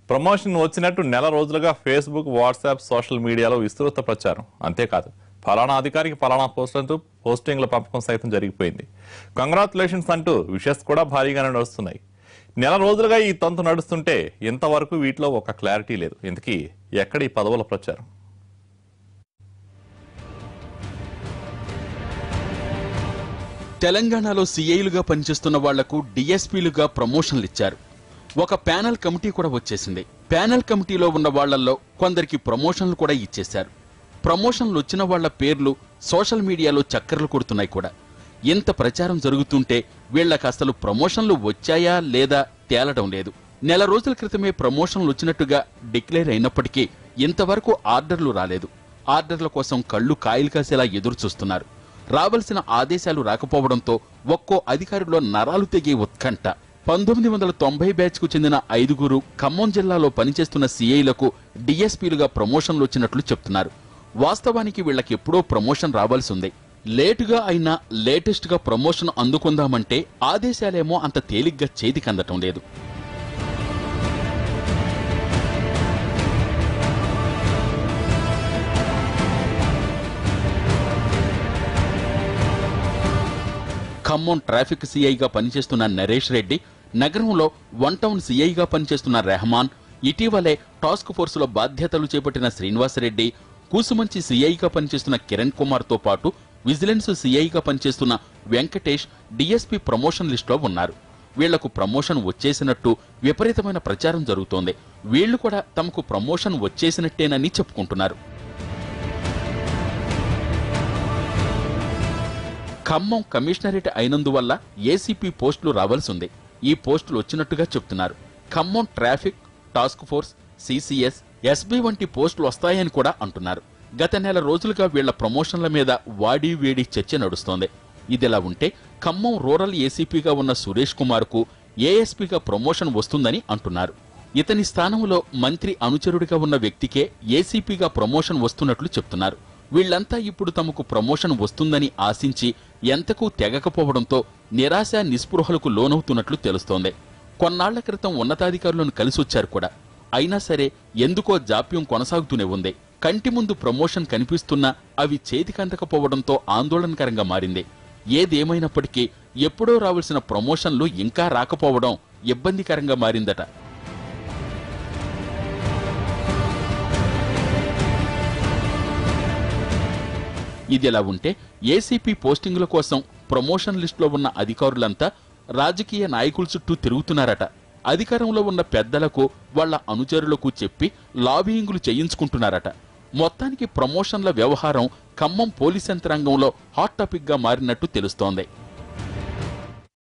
promotion వచ్చినట్టు నెల రోజులుగా ఫేస్బుక్ వాట్సాప్ సోషల్ మీడియాలో విస్తృత ప్రచారం అంతేకాదు ఫలానా అధికారికి ఫలానా పోస్ట్ అంటూ పోస్టింగ్ల పంపకం సైతం జరిగిపోయింది కంగ్రాచులేషన్స్ అంటూ విషెస్ కూడా భారీగానే నడుస్తున్నాయి నెల రోజులుగా ఈ తంతు నడుస్తుంటే ఇంతవరకు వీటిలో ఒక క్లారిటీ లేదు ఇంతకీ ఎక్కడ ఈ పదవుల ప్రచారం తెలంగాణలో సీఐలుగా పనిచేస్తున్న వాళ్లకు డీఎస్పీలుగా ప్రమోషన్లు ఇచ్చారు ఒక ప్యానెల్ కమిటీ కూడా వచ్చేసింది ప్యానెల్ కమిటీలో ఉన్న వాళ్లలో కొందరికి ప్రమోషన్లు కూడా ఇచ్చేశారు ప్రమోషన్లు వచ్చిన వాళ్ల పేర్లు సోషల్ మీడియాలో చక్కర్లు కొడుతున్నాయి కూడా ఇంత ప్రచారం జరుగుతుంటే వీళ్ళకి అసలు ప్రమోషన్లు వచ్చాయా లేదా తేలడం లేదు నెల రోజుల క్రితమే ప్రమోషన్లు వచ్చినట్టుగా డిక్లేర్ అయినప్పటికీ ఇంతవరకు ఆర్డర్లు రాలేదు ఆర్డర్ల కోసం కళ్ళు కాయలు కాసేలా ఎదురు చూస్తున్నారు రావలసిన ఆదేశాలు రాకపోవడంతో ఒక్కో అధికారిలో నరాలు తెగే ఉత్కంఠ పంతొమ్మిది వందల తొంభై బ్యాచ్ కు చెందిన ఐదుగురు ఖమ్మం జిల్లాలో పనిచేస్తున్న సీఐలకు డీఎస్పీలుగా ప్రమోషన్లు వచ్చినట్లు చెప్తున్నారు వాస్తవానికి వీళ్ళకి ఎప్పుడో ప్రమోషన్ రావాల్సి ఉంది లేటుగా అయినా లేటెస్ట్ గా ప్రమోషన్ అందుకుందామంటే ఆదేశాలేమో అంత తేలిగ్గా చేతికి అందటం లేదు ఖమ్మం ట్రాఫిక్ సీఐగా పనిచేస్తున్న నరేష్ రెడ్డి నగరంలో వన్ టౌన్ సీఐగా పనిచేస్తున్న రెహమాన్ ఇటీవలే టాస్క్ ఫోర్సులో బాధ్యతలు చేపట్టిన శ్రీనివాసరెడ్డి కూసుమంచి సీఐగా పనిచేస్తున్న కిరణ్ కుమార్ తో పాటు విజిలెన్స్ సీఐగా పనిచేస్తున్న వెంకటేష్ డీఎస్పీ ప్రమోషన్ లిస్టులో ఉన్నారు వీళ్లకు ప్రమోషన్ వచ్చేసినట్టు విపరీతమైన ప్రచారం జరుగుతోంది వీళ్లు కూడా తమకు ప్రమోషన్ వచ్చేసినట్టేనని చెప్పుకుంటున్నారు ఖమ్మం కమిషనరేట్ అయినందువల్ల ఏసీపీ పోస్టులు రావాల్సి ఉంది ఈ పోస్టులు వచ్చినట్టుగా చెప్తున్నారు Khammam traffic task force CCS SB వంటి పోస్టులు వస్తాయని కూడా అంటున్నారు గత నెల రోజులుగా వీళ్ల ప్రమోషన్ల మీద వాడి వేడి చర్చ నడుస్తోంది ఇదిలా ఉంటే ఖమ్మం రూరల్ ఏసీపీగా ఉన్న సురేష్ కుమార్ కు ఏఎస్పీగా ప్రమోషన్ వస్తుందని అంటున్నారు ఇతని స్థానంలో మంత్రి అనుచరుడిగా ఉన్న వ్యక్తికే ఏసీపీగా ప్రమోషన్ వస్తున్నట్లు చెప్తున్నారు వీళ్లంతా ఇప్పుడు తమకు ప్రమోషన్ వస్తుందని ఆశించి ఎంతకు తెగకపోవడంతో నిరాశ నిస్పృహలకు లోనవుతున్నట్లు తెలుస్తోంది కొన్నాళ్ల క్రితం ఉన్నతాధికారులను కలిసొచ్చారు కూడా అయినా సరే ఎందుకో జాప్యం కొనసాగుతూనే ఉంది కంటి ముందు ప్రమోషన్ కనిపిస్తున్నా అవి చేతికందకపోవడంతో ఆందోళనకరంగా మారింది ఏదేమైనప్పటికీ ఎప్పుడో రావాల్సిన ప్రమోషన్లు ఇంకా రాకపోవడం ఇబ్బందికరంగా మారిందట ఇదిలా ఉంటే ఏసీపీ పోస్టింగుల కోసం ప్రమోషన్ లిస్టులో ఉన్న అధికారులంతా రాజకీయ నాయకుల చుట్టూ తిరుగుతున్నారట అధికారంలో ఉన్న పెద్దలకు వాళ్ళ అనుచరులకు చెప్పి లాబియింగులు చేయించుకుంటున్నారట మొత్తానికి ప్రమోషన్ల వ్యవహారం ఖమ్మం పోలీస్ యంత్రాంగంలో హాట్ టాపిక్ గా మారినట్టు తెలుస్తోంది